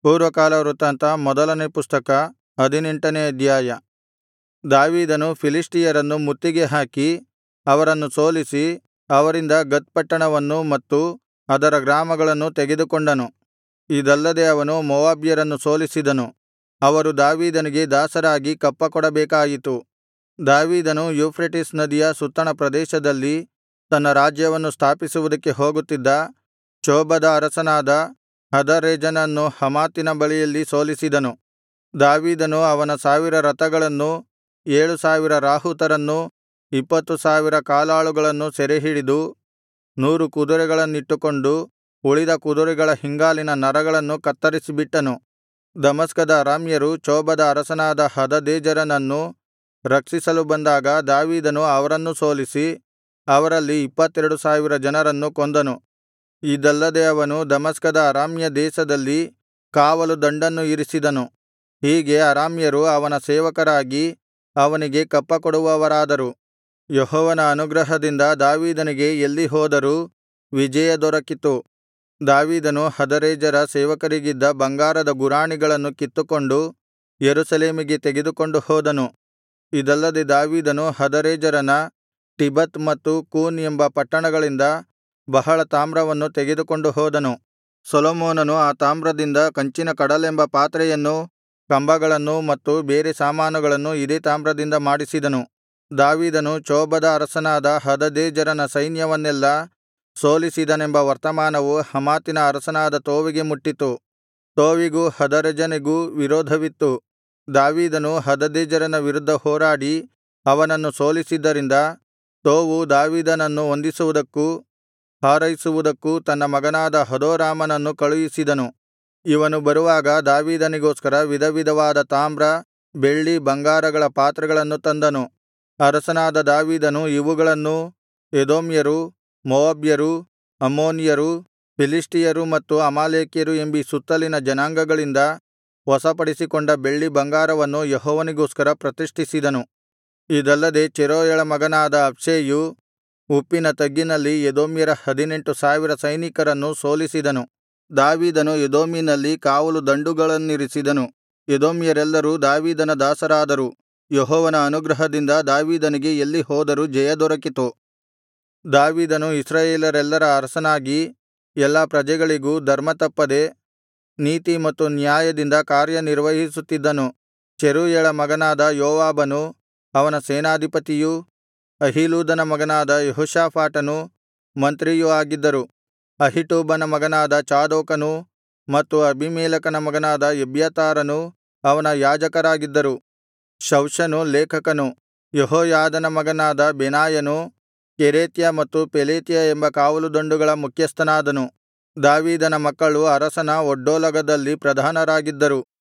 ಪೂರ್ವಕಾಲ ವೃತ್ತಾಂತ ಮೊದಲನೇ ಪುಸ್ತಕ ಹದಿನೆಂಟನೇ ಅಧ್ಯಾಯ ದಾವೀದನು ಫಿಲಿಷ್ಟಿಯರನ್ನು ಮುತ್ತಿಗೆ ಹಾಕಿ ಅವರನ್ನು ಸೋಲಿಸಿ ಅವರಿಂದ ಗತ್ ಪಟ್ಟಣವನ್ನೂ ಮತ್ತು ಅದರ ಗ್ರಾಮಗಳನ್ನೂ ತೆಗೆದುಕೊಂಡನು ಇದಲ್ಲದೆ ಅವನು ಮೋವಾಬ್ಯರನ್ನು ಸೋಲಿಸಿದನು ಅವರು ದಾವೀದನಿಗೆ ದಾಸರಾಗಿ ಕಪ್ಪಕೊಡಬೇಕಾಯಿತು ದಾವೀದನು ಯೂಫ್ರೆಟಿಸ್ ನದಿಯ ಸುತ್ತಣ ಪ್ರದೇಶದಲ್ಲಿ ತನ್ನ ರಾಜ್ಯವನ್ನು ಸ್ಥಾಪಿಸುವುದಕ್ಕೆ ಹೋಗುತ್ತಿದ್ದ ಚೋಬದ ಅರಸನಾದ ಹದರೆಜರನನ್ನು ಹಮಾತಿನ ಬಳಿಯಲ್ಲಿ ಸೋಲಿಸಿದನು ದಾವೀದನು ಅವನ ಸಾವಿರ ರಥಗಳನ್ನೂ ಏಳು ಸಾವಿರ ರಾಹುತರನ್ನೂ ಇಪ್ಪತ್ತು ಸಾವಿರ ಕಾಲಾಳುಗಳನ್ನೂ ಸೆರೆಹಿಡಿದು ನೂರು ಕುದುರೆಗಳನ್ನಿಟ್ಟುಕೊಂಡು ಉಳಿದ ಕುದುರೆಗಳ ಹಿಂಗಾಲಿನ ನರಗಳನ್ನು ಕತ್ತರಿಸಿಬಿಟ್ಟನು ದಮಸ್ಕದ ಅರಾಮ್ಯರು ಚೋಬದ ಅರಸನಾದ ಹದದೆಜರನನ್ನು ರಕ್ಷಿಸಲು ಬಂದಾಗ ದಾವೀದನು ಅವರನ್ನೂ ಸೋಲಿಸಿ ಅವರಲ್ಲಿ ಇಪ್ಪತ್ತೆರಡು ಸಾವಿರ ಜನರನ್ನು ಕೊಂದನು ಇದಲ್ಲದೆ ಅವನು ದಮಸ್ಕದ ಅರಾಮ್ಯ ದೇಶದಲ್ಲಿ ಕಾವಲು ದಂಡನ್ನು ಇರಿಸಿದನು ಹೀಗೆ ಅರಾಮ್ಯರು ಅವನ ಸೇವಕರಾಗಿ ಅವನಿಗೆ ಕಪ್ಪಕೊಡುವವರಾದರು ಯೆಹೋವನ ಅನುಗ್ರಹದಿಂದ ದಾವೀದನಿಗೆ ಎಲ್ಲಿ ಹೋದರೂ ವಿಜಯ ದೊರಕಿತು ದಾವೀದನು ಹದರೆಜರ ಸೇವಕರಿಗಿದ್ದ ಬಂಗಾರದ ಗುರಾಣಿಗಳನ್ನು ಕಿತ್ತುಕೊಂಡು ಯೆರೂಸಲೇಮಿಗೆ ತೆಗೆದುಕೊಂಡು ಹೋದನು ಇದಲ್ಲದೆ ದಾವೀದನು ಹದರೆಜರನ ಟಿಬತ್ ಮತ್ತು ಕೂನ್ ಎಂಬ ಪಟ್ಟಣಗಳಿಂದ ಬಹಳ ತಾಮ್ರವನ್ನು ತೆಗೆದುಕೊಂಡು ಹೋದನು ಸೊಲೊಮೋನನು ಆ ತಾಮ್ರದಿಂದ ಕಂಚಿನ ಕಡಲೆಂಬ ಪಾತ್ರೆಯನ್ನೂ ಕಂಬಗಳನ್ನೂ ಮತ್ತು ಬೇರೆ ಸಾಮಾನುಗಳನ್ನು ಇದೇ ತಾಮ್ರದಿಂದ ಮಾಡಿಸಿದನು ದಾವೀದನು ಚೋಬದ ಅರಸನಾದ ಹದದೆಜರನ ಸೈನ್ಯವನ್ನೆಲ್ಲಾ ಸೋಲಿಸಿದನೆಂಬ ವರ್ತಮಾನವು ಹಮಾತಿನ ಅರಸನಾದ ತೋವಿಗೆ ಮುಟ್ಟಿತು ತೋವಿಗೂ ಹದರೆಜನಿಗೂ ವಿರೋಧವಿತ್ತು ದಾವೀದನು ಹದದೆಜರನ ವಿರುದ್ಧ ಹೋರಾಡಿ ಅವನನ್ನು ಸೋಲಿಸಿದ್ದರಿಂದ ತೋವು ದಾವೀದನನ್ನು ವಂದಿಸುವುದಕ್ಕೂ ಹಾರೈಸುವುದಕ್ಕೂ ತನ್ನ ಮಗನಾದ ಹದೋರಾಮನನ್ನು ಕಳುಹಿಸಿದನು ಇವನು ಬರುವಾಗ ದಾವೀದನಿಗೋಸ್ಕರ ವಿಧವಿಧವಾದ ತಾಮ್ರ ಬೆಳ್ಳಿ ಬಂಗಾರಗಳ ಪಾತ್ರೆಗಳನ್ನು ತಂದನು ಅರಸನಾದ ದಾವೀದನು ಇವುಗಳನ್ನೂ ಎದೋಮ್ಯರು ಮೋವಾಬ್ಯರು ಅಮ್ಮೋನಿಯರು ಫಿಲಿಷ್ಟಿಯರು ಮತ್ತು ಅಮಾಲೇಕ್ಯರು ಎಂಬೀ ಸುತ್ತಲಿನ ಜನಾಂಗಗಳಿಂದ ವಶಪಡಿಸಿಕೊಂಡ ಬೆಳ್ಳಿ ಬಂಗಾರವನ್ನು ಯೆಹೋವನಿಗೋಸ್ಕರ ಪ್ರತಿಷ್ಠಿಸಿದನು ಇದಲ್ಲದೆ ಚೆರೂಯಳ ಮಗನಾದ ಅಬ್ಷೈಯು ಉಪ್ಪಿನ ತಗ್ಗಿನಲ್ಲಿ ಎದೋಮ್ಯರ ಹದಿನೆಂಟು ಸಾವಿರ ಸೈನಿಕರನ್ನು ಸೋಲಿಸಿದನು ದಾವೀದನು ಎದೋಮಿನಲ್ಲಿ ಕಾವಲು ದಂಡುಗಳನ್ನಿರಿಸಿದನು ಎದೋಮ್ಯರೆಲ್ಲರೂ ದಾವೀದನ ದಾಸರಾದರು ಯೆಹೋವನ ಅನುಗ್ರಹದಿಂದ ದಾವೀದನಿಗೆ ಎಲ್ಲಿ ಹೋದರೂ ಜಯ ದೊರಕಿತು ದಾವೀದನು ಇಸ್ರಾಯೇಲರೆಲ್ಲರ ಅರಸನಾಗಿ ಎಲ್ಲಾ ಪ್ರಜೆಗಳಿಗೂ ಧರ್ಮತಪ್ಪದೆ ನೀತಿ ಮತ್ತು ನ್ಯಾಯದಿಂದ ಕಾರ್ಯನಿರ್ವಹಿಸುತ್ತಿದ್ದನು ಚೆರೂಯಳ ಮಗನಾದ ಯೋವಾಬನು ಅವನ ಸೇನಾಧಿಪತಿಯೂ ಅಹೀಲೂದನ ಮಗನಾದ ಯೆಹೋಷಾಫಾಟನು ಮಂತ್ರಿಯೂ ಆಗಿದ್ದರು ಅಹಿಟೂಬನ ಮಗನಾದ ಚಾದೋಕನೂ ಮತ್ತು ಅಬೀಮೆಲೆಕನ ಮಗನಾದ ಎಬ್ಯಾತಾರನೂ ಅವನ ಯಾಜಕರಾಗಿದ್ದರು ಶವ್ಷನು ಲೇಖಕನು ಯೆಹೋಯಾದನ ಮಗನಾದ ಬೆನಾಯನು ಕೆರೇತ್ಯ ಮತ್ತು ಪೆಲೇತ್ಯ ಎಂಬ ಕಾವಲುದಂಡುಗಳ ಮುಖ್ಯಸ್ಥನಾದನು ದಾವೀದನ ಮಕ್ಕಳು ಅರಸನ ಒಡ್ಡೋಲಗದಲ್ಲಿ ಪ್ರಧಾನರಾಗಿದ್ದರು